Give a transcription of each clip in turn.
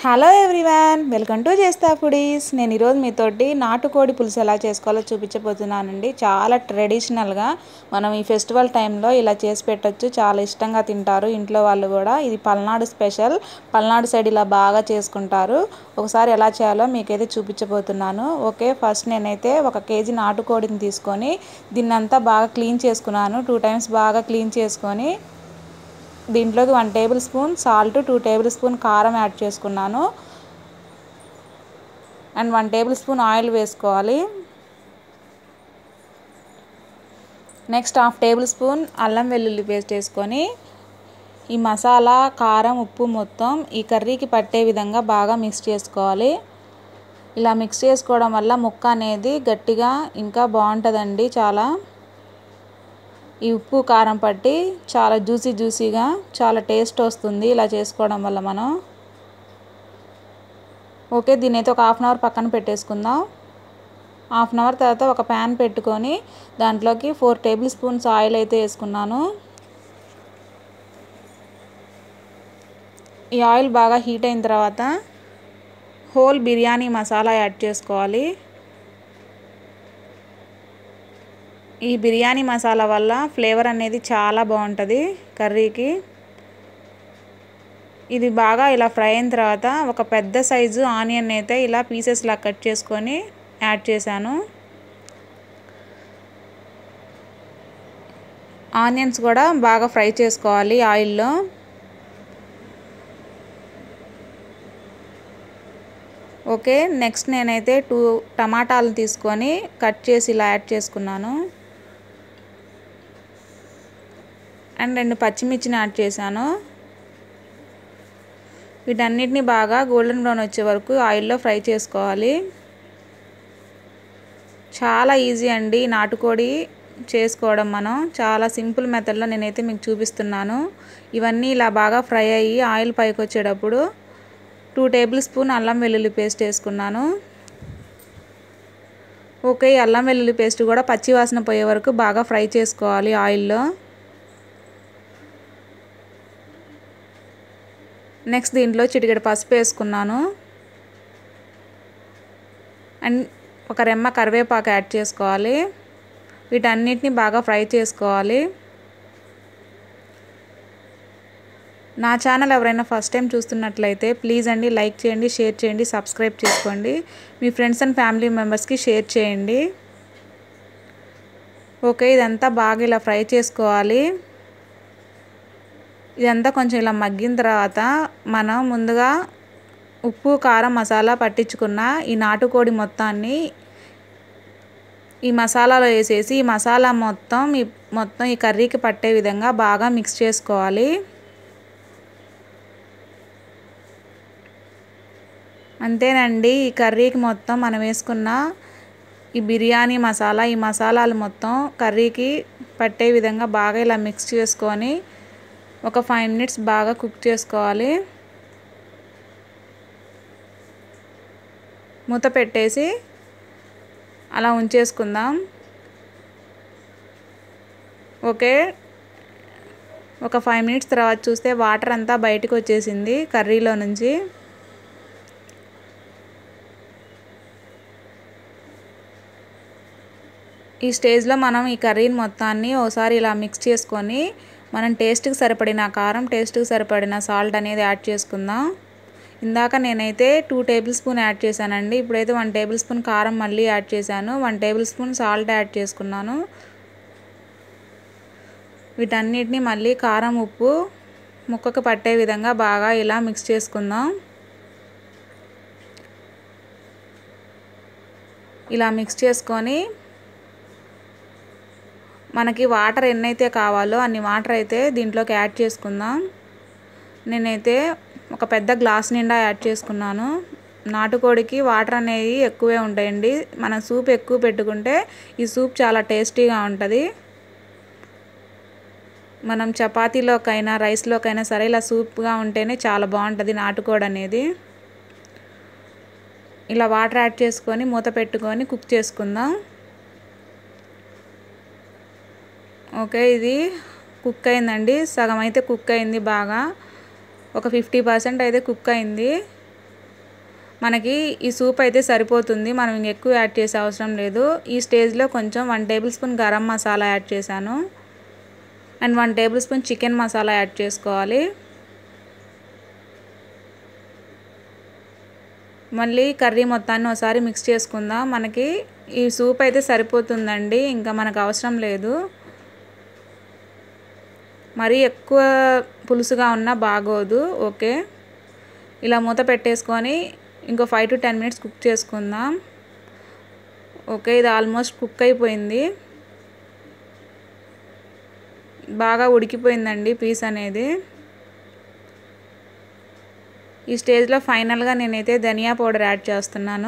hello everyone welcome to Chesta foodies నేను ఈరోజు మీతోటి నాటుకోడి పులుసు ఎలా చేసుకోవాలో చూపించబోతున్నానండి చాలా ట్రెడిషనల్గా మనం ఈ ఫెస్టివల్ టైంలో ఇలా చేసి పెట్టొచ్చు చాలా ఇష్టంగా తింటారు ఇంట్లో వాళ్ళు కూడా ఇది పల్నాడు స్పెషల్ పల్నాడు సైడ్ ఇలా బాగా చేసుకుంటారు ఒకసారి ఎలా చేయాలో మీకైతే చూపించబోతున్నాను ఓకే ఫస్ట్ నేనైతే ఒక కేజీ నాటుకోడిని తీసుకొని దీన్నంతా బాగా క్లీన్ చేసుకున్నాను టూ టైమ్స్ బాగా క్లీన్ చేసుకొని దీంట్లోకి one tablespoon salt two tablespoon కారం యాడ్ చేసుకున్నాను and one tablespoon oil వేసుకోవాలి నెక్స్ట్ హాఫ్ టేబుల్ స్పూన్ అల్లం వెల్లుల్లి పేస్ట్ వేసుకొని ఈ మసాలా కారం ఉప్పు మొత్తం ఈ కర్రీకి పట్టే విధంగా బాగా మిక్స్ చేసుకోవాలి ఇలా మిక్స్ చేసుకోవడం వల్ల ముక్క అనేది గట్టిగా ఇంకా బాగుంటుందండి చాలా ఈ ఉప్పు కారం పట్టి చాలా జ్యూసీ జ్యూసీగా చాలా టేస్ట్ వస్తుంది ఇలా చేసుకోవడం వల్ల మనం ఓకే దీని అయితే ఒక హాఫ్ అన్ అవర్ పక్కన పెట్టేసుకుందాం హాఫ్ అన్ అవర్ తర్వాత ఒక ప్యాన్ పెట్టుకొని దాంట్లోకి ఫోర్ టేబుల్ స్పూన్స్ ఆయిల్ అయితే వేసుకున్నాను ఈ ఆయిల్ బాగా హీట్ అయిన తర్వాత హోల్ బిర్యానీ మసాలా యాడ్ చేసుకోవాలి ఈ బిర్యానీ మసాలా వల్ల ఫ్లేవర్ అనేది చాలా బాగుంటుంది కర్రీకి ఇది బాగా ఇలా ఫ్రై అయిన తర్వాత ఒక పెద్ద సైజు ఆనియన్ అయితే ఇలా పీసెస్లా కట్ చేసుకొని యాడ్ చేశాను ఆనియన్స్ కూడా బాగా ఫ్రై చేసుకోవాలి ఆయిల్లో ఓకే నెక్స్ట్ నేనైతే టూ టమాటాలు తీసుకొని కట్ చేసి ఇలా యాడ్ చేసుకున్నాను అండ్ రెండు పచ్చిమిర్చిని యాడ్ చేశాను వీటన్నిటిని బాగా గోల్డెన్ బ్రౌన్ వచ్చే వరకు ఆయిల్లో ఫ్రై చేసుకోవాలి చాలా ఈజీ అండి నాటుకోడి చేసుకోవడం మనం చాలా సింపుల్ మెథడ్లో నేనైతే మీకు చూపిస్తున్నాను ఇవన్నీ ఇలా బాగా ఫ్రై అయ్యి ఆయిల్ పైకి వచ్చేటప్పుడు టూ టేబుల్ స్పూన్ అల్లం వెల్లుల్లి పేస్ట్ వేసుకున్నాను ఓకే ఈ అల్లం వెల్లుల్లి పేస్ట్ కూడా పచ్చివాసన పోయే వరకు బాగా ఫ్రై చేసుకోవాలి ఆయిల్లో నెక్స్ట్ దీంట్లో చిటికెడు పసుపు వేసుకున్నాను అండ్ ఒక రెమ్మ కరివేపాకు యాడ్ చేసుకోవాలి వీటన్నిటిని బాగా ఫ్రై చేసుకోవాలి నా ఛానల్ ఎవరైనా ఫస్ట్ టైం చూస్తున్నట్లయితే ప్లీజ్ అండి లైక్ చేయండి షేర్ చేయండి సబ్స్క్రైబ్ చేసుకోండి మీ ఫ్రెండ్స్ అండ్ ఫ్యామిలీ మెంబర్స్కి షేర్ చేయండి ఓకే ఇదంతా బాగా ఇలా ఫ్రై చేసుకోవాలి ఇదంతా కొంచెం ఇలా మగ్గిన తర్వాత మనం ముందుగా ఉప్పు కారం మసాలా పట్టించుకున్న ఈ నాటుకోడి మొత్తాన్ని ఈ మసాలాలో వేసేసి ఈ మసాలా మొత్తం ఈ మొత్తం ఈ కర్రీకి పట్టే విధంగా బాగా మిక్స్ చేసుకోవాలి అంతేనండి ఈ కర్రీకి మొత్తం మనం వేసుకున్న ఈ బిర్యానీ మసాలా ఈ మసాలాలు మొత్తం కర్రీకి పట్టే విధంగా బాగా ఇలా మిక్స్ చేసుకొని ఒక ఫైవ్ మినిట్స్ బాగా కుక్ చేసుకోవాలి మూత పెట్టేసి అలా ఉంచేసుకుందాం ఓకే ఒక ఫైవ్ మినిట్స్ తర్వాత చూస్తే వాటర్ అంతా బయటకు వచ్చేసింది కర్రీలో నుంచి ఈ స్టేజ్లో మనం ఈ కర్రీని మొత్తాన్ని ఒకసారి ఇలా మిక్స్ చేసుకొని మనం టేస్ట్కి సరిపడిన కారం టేస్ట్కి సరిపడిన సాల్ట్ అనేది యాడ్ చేసుకుందాం ఇందాక నేనైతే టూ టేబుల్ స్పూన్ యాడ్ చేశానండి ఇప్పుడైతే వన్ టేబుల్ స్పూన్ కారం మళ్ళీ యాడ్ చేశాను one tablespoon salt add చేసుకున్నాను వీటన్నిటిని మళ్ళీ కారం ఉప్పు ముక్కకు పట్టే విధంగా బాగా ఇలా మిక్స్ చేసుకుందాం ఇలా మిక్స్ చేసుకొని మనకి వాటర్ ఎన్నైతే కావాలో అన్ని వాటర్ అయితే దీంట్లోకి యాడ్ చేసుకుందాం నేనైతే ఒక పెద్ద గ్లాస్ నిండా యాడ్ చేసుకున్నాను నాటుకోడికి వాటర్ అనేవి ఎక్కువే ఉంటాయండి మనం సూప్ ఎక్కువ పెట్టుకుంటే ఈ సూప్ చాలా టేస్టీగా ఉంటుంది మనం చపాతీలోకైనా రైస్లోకైనా సరే ఇలా సూప్గా ఉంటేనే చాలా బాగుంటుంది నాటుకోడి అనేది ఇలా వాటర్ యాడ్ చేసుకొని మూత పెట్టుకొని కుక్ చేసుకుందాం ఓకే ఇది కుక్ అయిందండి సగం అయితే కుక్ అయింది బాగా ఒక ఫిఫ్టీ పర్సెంట్ అయితే కుక్ అయింది మనకి ఈ సూప్ అయితే సరిపోతుంది మనం ఇంక ఎక్కువ యాడ్ చేసే అవసరం లేదు ఈ స్టేజ్లో కొంచెం one tablespoon garam masala add చేశాను and one tablespoon chicken masala add చేసుకోవాలి మళ్ళీ కర్రీ మొత్తాన్ని ఒకసారి మిక్స్ చేసుకుందాం మనకి ఈ సూప్ అయితే సరిపోతుందండి ఇంకా మనకు అవసరం లేదు మరీ ఎక్కువ పులుసుగా ఉన్నా బాగోదు ఓకే ఇలా మూత పెట్టేసుకొని ఇంకో five to ten minutes cook చేసుకుందాం ఓకే ఇది ఆల్మోస్ట్ కుక్ అయిపోయింది బాగా ఉడికిపోయిందండి పీస్ అనేది ఈ స్టేజ్లో ఫైనల్గా నేనైతే ధనియా పౌడర్ యాడ్ చేస్తున్నాను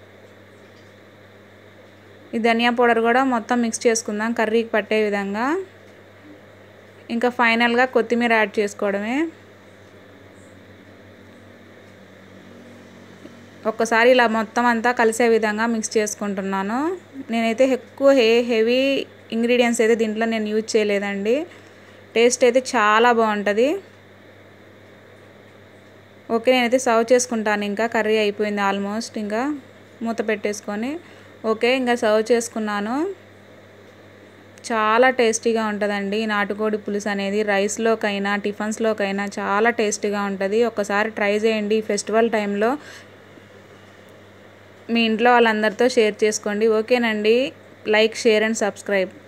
ఈ ధనియా పౌడర్ కూడా మొత్తం మిక్స్ చేసుకుందాం కర్రీకి పట్టే విధంగా ఇంకా ఫైనల్గా కొత్తిమీర యాడ్ చేసుకోవడమే ఒక్కసారి ఇలా మొత్తం అంతా కలిసే విధంగా మిక్స్ చేసుకుంటున్నాను నేనైతే ఎక్కువ హే హెవీ ఇంగ్రీడియంట్స్ అయితే దీంట్లో నేను యూజ్ చేయలేదండి టేస్ట్ అయితే చాలా బాగుంటుంది ఓకే నేనైతే సర్వ్ చేసుకుంటాను ఇంకా కర్రీ అయిపోయింది ఆల్మోస్ట్ ఇంకా మూత పెట్టేసుకొని ఓకే ఇంకా సర్వ్ చేసుకున్నాను చాలా టేస్టీగా ఉంటుందండి ఈ నాటుకోడి పులుసు అనేది రైస్లోకైనా టిఫిన్స్లోకైనా చాలా టేస్టీగా ఉంటుంది ఒకసారి ట్రై చేయండి ఈ ఫెస్టివల్ టైంలో మీ ఇంట్లో వాళ్ళందరితో షేర్ చేసుకోండి ఓకేనండి లైక్ షేర్ అండ్ సబ్స్క్రైబ్